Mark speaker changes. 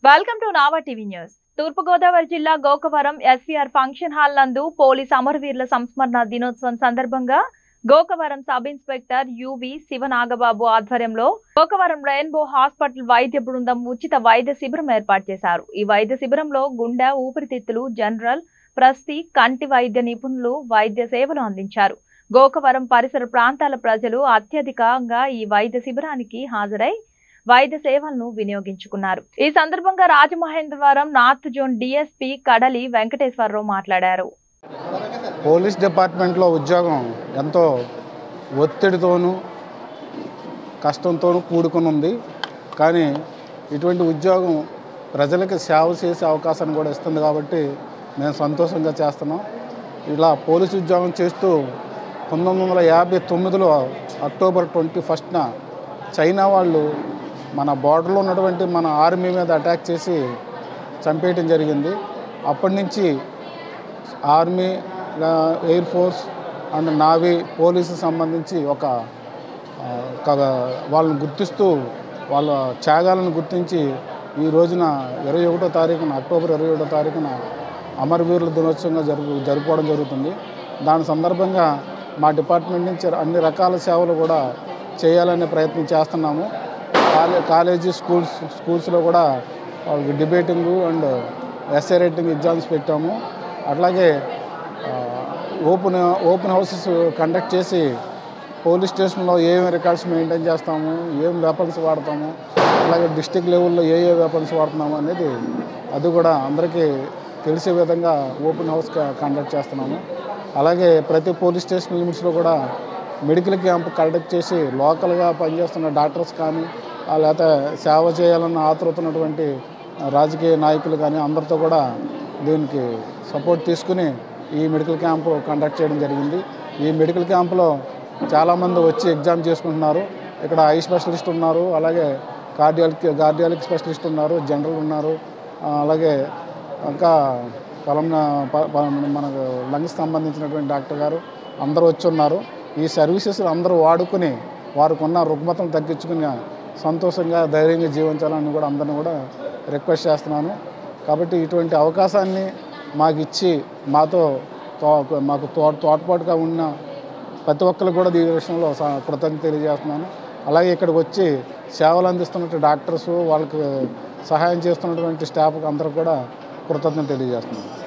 Speaker 1: welcome to Nava TV news తూర్పుగోదావరి జిల్లా Gokavaram SVR function hall నందు పోలీస్ అమరవీరుల సంస్మరణ దినోత్సవం సందర్భంగా Gokavaram sub inspector UV Sivanagababu ఆధ్వర్యంలో గోకవరం రెయిన్బో హాస్పిటల్ వైద్య బృందం ఉచిత వైద్య శిబిరం ఏర్పాటు చేశారు ఈ వైద్య శిబిరంలో గుండె ఊపిరితిత్తులు జనరల్ ప్రస్తి కంటి వైద్య నిపుణులు వైద్య సేవలు అందించారు గోకవరం పరిసర ప్రాంతాల ప్రజలు అత్యధికంగా ఈ వైద్య శిబిరానికి హాజరై వైద్య సేవలను వినియోగించుకున్నారు ఈ సందర్భంగా రాజమహేంద్రవరం నార్త్ జోన్ డిఎస్పీ కడలి వెంకటేశ్వరరావు మాట్లాడారు
Speaker 2: పోలీస్ డిపార్ట్మెంట్లో ఉద్యోగం ఎంతో ఒత్తిడితోనూ కష్టంతోనూ కూడుకుని ఉంది కానీ ఇటువంటి ఉద్యోగం ప్రజలకు సేవ చేసే అవకాశాన్ని కూడా ఇస్తుంది కాబట్టి మేము సంతోషంగా చేస్తున్నాం ఇలా పోలీస్ ఉద్యోగం చేస్తూ పంతొమ్మిది వందల యాభై తొమ్మిదిలో అక్టోబర్ ట్వంటీ ఫస్ట్న చైనా వాళ్ళు మన బార్డర్లో ఉన్నటువంటి మన ఆర్మీ మీద అటాక్ చేసి చంపేయటం జరిగింది అప్పటి నుంచి ఆర్మీ ఆ, air force and navy police సంబంధించి ఒక ఆ, ఒక వాళ్ళని గుర్తిస్తూ వాళ్ళ త్యాగాలను గుర్తించి ఈ రోజున ఇరవై ఒకటో తారీఖున అక్టోబర్ ఇరవై ఒకటో తారీఖున అమరవీరుల దినోత్సవంగా జరుపు జరుపుకోవడం జరుగుతుంది దాని సందర్భంగా మా డిపార్ట్మెంట్ నుంచి అన్ని రకాల సేవలు కూడా చేయాలనే ప్రయత్నం చేస్తున్నాము కాలే కాలేజీ స్కూల్స్ స్కూల్స్లో కూడా వాళ్ళకి debating and essay writing exams పెట్టాము అట్లాగే ఆ, ఓపెన్ ఓపెన్ హౌసెస్ కండక్ట్ చేసి పోలీస్ స్టేషన్లో ఏమేమి రికార్డ్స్ మెయింటైన్ చేస్తాము ఏం వెపన్స్ వాడతాము అలాగే డిస్టిక్ లెవెల్లో ఏ ఏ వెపన్స్ వాడుతున్నాము అనేది అది కూడా అందరికీ తెలిసే విధంగా ఓపెన్ హౌస్ కండక్ట్ చేస్తున్నాము అలాగే ప్రతి పోలీస్ స్టేషన్ లిమిట్స్లో కూడా మెడికల్ క్యాంప్ కండక్ట్ చేసి లోకల్గా పనిచేస్తున్న డాక్టర్స్ కానీ ఆ లేకపోతే సేవ చేయాలన్న ఆతృత ఉన్నటువంటి రాజకీయ నాయకులు కానీ అందరితో కూడా దీనికి సపోర్ట్ తీసుకుని ఈ మెడికల్ క్యాంపు కండక్ట్ చేయడం జరిగింది ఈ మెడికల్ క్యాంపులో చాలామంది వచ్చి ఎగ్జామ్ చేసుకుంటున్నారు ఇక్కడ ఐ స్పెషలిస్ట్ ఉన్నారు అలాగే కార్డియాలజీ కార్డియాలజీ స్పెషలిస్ట్ ఉన్నారు జనరల్ ఉన్నారు ఆ, అలాగే ఇంకా పొలం మనకు లంగ్స్ సంబంధించినటువంటి డాక్టర్ గారు అందరూ వచ్చి ఉన్నారు ఈ సర్వీసెస్ అందరూ వాడుకుని వారికి ఉన్న రుగ్మతలు తగ్గించుకుని సంతోషంగా ధైర్యంగా జీవించాలని కూడా అందరిని కూడా రిక్వెస్ట్ చేస్తున్నాను కాబట్టి ఇటువంటి అవకాశాన్ని మాకు ఇచ్చి మాతో తో- మాకు తో తోడ్పాటుగా ఉన్న ప్రతి ఒక్కరికి కూడా ఈ విషయంలో స- కృతజ్ఞత తెలియజేస్తున్నాను అలాగే ఇక్కడికి వచ్చి సేవలు అందిస్తున్నటువంటి డాక్టర్స్ వాళ్ళకి సహాయం చేస్తున్నటువంటి స్టాఫ్కి అందరికి కూడా కృతజ్ఞత తెలియజేస్తున్నాను